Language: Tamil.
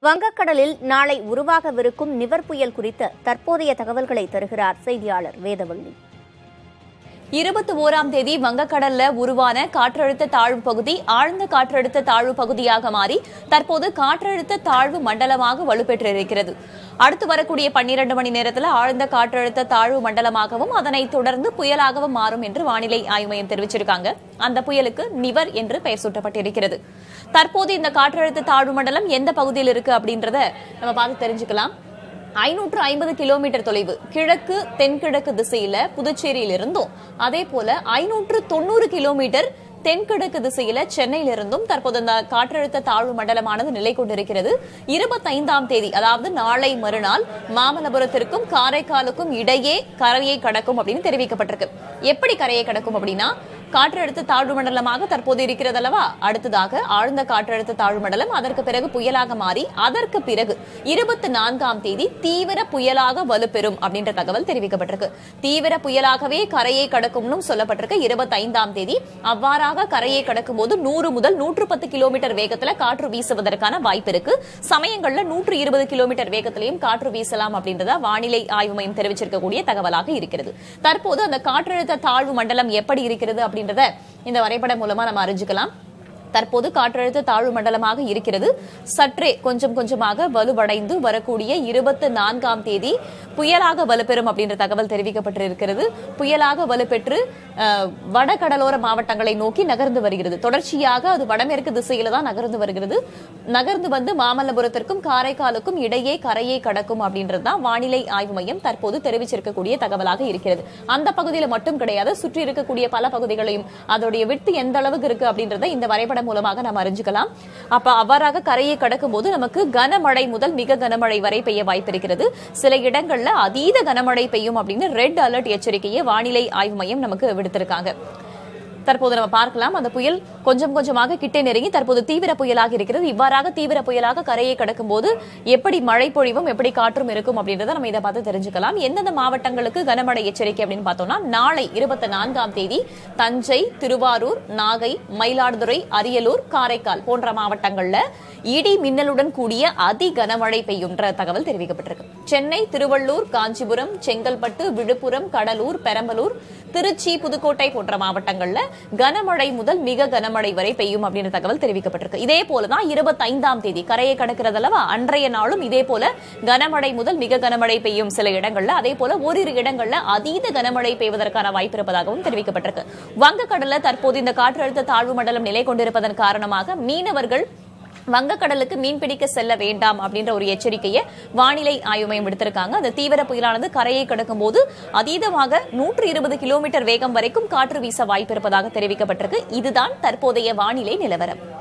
வங்கக்கடலில் நாளை உருவாகவிருக்கும் நிவர் புயல் குறித்த தற்போதைய தகவல்களை தருகிறார் செய்தியாளர் வேதவள்ளி இருபத்தி ஓராம் தேதி வங்கக்கடல்ல உருவான காற்றழுத்த தாழ்வு பகுதி ஆழ்ந்த காற்றழுத்த தாழ்வு பகுதியாக மாறி தற்போது காற்றழுத்த தாழ்வு மண்டலமாக வலுப்பெற்றிருக்கிறது அடுத்து வரக்கூடிய பன்னிரண்டு மணி நேரத்தில் ஆழ்ந்த காற்றழுத்த தாழ்வு மண்டலமாகவும் அதனைத் தொடர்ந்து புயலாகவும் மாறும் என்று வானிலை ஆய்வு மையம் தெரிவிச்சிருக்காங்க அந்த புயலுக்கு நிவர் என்று பெயர் சூட்டப்பட்டிருக்கிறது தற்போது இந்த காற்றழுத்த தாழ்வு மண்டலம் எந்த பகுதியில் இருக்கு அப்படின்றத நம்ம பார்த்து தெரிஞ்சுக்கலாம் ஐநூற்று ஐம்பது கிலோமீட்டர் தொலைவு கிழக்கு தென்கிழக்கு திசையில புதுச்சேரியில் இருந்தும் அதே போல ஐநூற்று தொண்ணூறு கிலோமீட்டர் தென்கிழக்கு திசையில சென்னையிலிருந்தும் தற்போது இந்த காற்றழுத்த தாழ்வு மண்டலமானது நிலை கொண்டிருக்கிறது இருபத்தைந்தாம் தேதி அதாவது நாளை மறுநாள் மாமல்லபுரத்திற்கும் காரைக்காலுக்கும் இடையே கரையை கடக்கும் அப்படின்னு தெரிவிக்கப்பட்டிருக்கு எப்படி கரையை கடக்கும் அப்படின்னா காற்றழுத்த தாழ்வு மண்டலமாக தற்போது இருக்கிறது அல்லவா அடுத்ததாக ஆழ்ந்த காற்றழுத்த தாழ்வு மண்டலம் அதற்கு பிறகு புயலாக மாறி அதற்கு பிறகு இருபத்தி நான்காம் தேதி தீவிர புயலாக வலுப்பெறும் அப்படின்ற தகவல் தெரிவிக்கப்பட்டிருக்கு தீவிர புயலாகவே கரையை கடக்கும்னு சொல்லப்பட்டிருக்கு இருபத்தைந்தாம் தேதி அவ்வாறாக கரையை கடக்கும் போது நூறு முதல் நூற்று பத்து கிலோமீட்டர் வேகத்துல காற்று வீசுவதற்கான வாய்ப்பு இருக்கு சமயங்கள்ல நூற்று இருபது கிலோமீட்டர் வேகத்திலையும் காற்று வீசலாம் அப்படின்றத வானிலை ஆய்வு மையம் தெரிவிச்சிருக்கக்கூடிய தகவலாக இருக்கிறது தற்போது அந்த காற்றழுத்த தாழ்வு மண்டலம் எப்படி இருக்கிறது அப்படின்றத இந்த வரைபடம் மூலமா நம்ம அறிஞ்சுக்கலாம் தற்போது காற்றழுத்த தாழ்வு மண்டலமாக இருக்கிறது சற்றே கொஞ்சம் கொஞ்சமாக வலுவடைந்து வரக்கூடிய இருபத்தி நான்காம் தேதி புயலாக வலுப்பெறும் அப்படின்ற தகவல் தெரிவிக்கப்பட்டிருக்கிறது புயலாக வலுப்பெற்று அஹ், வடகடலோர மாவட்டங்களை நோக்கி நகர்ந்து வருகிறது தொடர்ச்சியாக அது வடமேற்கு திசையில தான் நகர்ந்து வருகிறது நகர்ந்து வந்து மாமல்லபுரத்திற்கும் காரைக்காலுக்கும் இடையே கரையை கடக்கும் அப்படின்றது தான் வானிலை ஆய்வு மையம் தற்போது தெரிவிச்சிருக்கக்கூடிய தகவலாக இருக்கிறது அந்த பகுதியில மட்டும் கிடையாது சுற்றி இருக்கக்கூடிய பல பகுதிகளையும் அதோடைய விட்டு எந்த அளவுக்கு இருக்கு அப்படின்றத இந்த வரைபடம் மூலமாக நாம் அறிஞ்சுக்கலாம் அப்ப அவ்வாறாக கரையை கடக்கும் போது நமக்கு கனமழை முதல் மிக கனமழை வரை பெய்ய வாய்ப்பிருக்கிறது சில இடங்கள்ல அதீத கனமழை பெய்யும் அப்படின்னு ரெட் அலர்ட் எச்சரிக்கையை வானிலை ஆய்வு மையம் நமக்கு விடுத்திருக்காங்க தற்போது நம்ம பார்க்கலாம் அந்த புயல் கொஞ்சம் கொஞ்சமாக கிட்டே நெருங்கி தற்போது தீவிர புயலாக இருக்கிறது இவ்வாறாக தீவிர புயலாக கரையை கடக்கும் போது எப்படி மழை பொழிவும் எப்படி காற்றும் இருக்கும் அப்படின்றத நம்ம இதை பார்த்து தெரிஞ்சுக்கலாம் எந்தெந்த மாவட்டங்களுக்கு கனமழை எச்சரிக்கை அப்படின்னு பார்த்தோம்னா நாளை இருபத்தி நான்காம் தேதி தஞ்சை திருவாரூர் நாகை மயிலாடுதுறை அரியலூர் காரைக்கால் போன்ற மாவட்டங்கள்ல இடி மின்னலுடன் கூடிய அதி கனமழை பெய்யும்ன்ற தகவல் தெரிவிக்கப்பட்டிருக்கு சென்னை திருவள்ளூர் காஞ்சிபுரம் செங்கல்பட்டு விழுப்புரம் கடலூர் பெரம்பலூர் திருச்சி புதுக்கோட்டை போன்ற மாவட்டங்கள்ல கனமழை முதல் மிக கனமழை வரை பெய்யும் அப்படின்ற தகவல் தெரிவிக்கப்பட்டிருக்கு இதே போலதான் இருபத்தைந்தாம் தேதி கரையை கடக்கிறது அல்லவா அன்றைய நாளும் இதே போல கனமழை முதல் மிக கனமழை பெய்யும் சில இடங்கள்ல அதே போல ஓரிரு இடங்கள்ல அதீத கனமழை பெய்வதற்கான வாய்ப்பு இருப்பதாகவும் தெரிவிக்கப்பட்டிருக்கு வங்கக்கடல்ல தற்போது இந்த காற்றழுத்த தாழ்வு மண்டலம் நிலை கொண்டிருப்பதன் காரணமாக மீனவர்கள் வங்கக்கடலுக்கு மீன்பிடிக்க செல்ல வேண்டாம் அப்படின்ற ஒரு எச்சரிக்கையை வானிலை ஆய்வு மையம் விடுத்திருக்காங்க அந்த தீவிர புயலானது கரையை கடக்கும் போது அதீதமாக நூற்று இருபது கிலோமீட்டர் வேகம் வரைக்கும் காற்று வீச வாய்ப்பு இருப்பதாக தெரிவிக்கப்பட்டிருக்கு இதுதான் தற்போதைய வானிலை நிலவரம்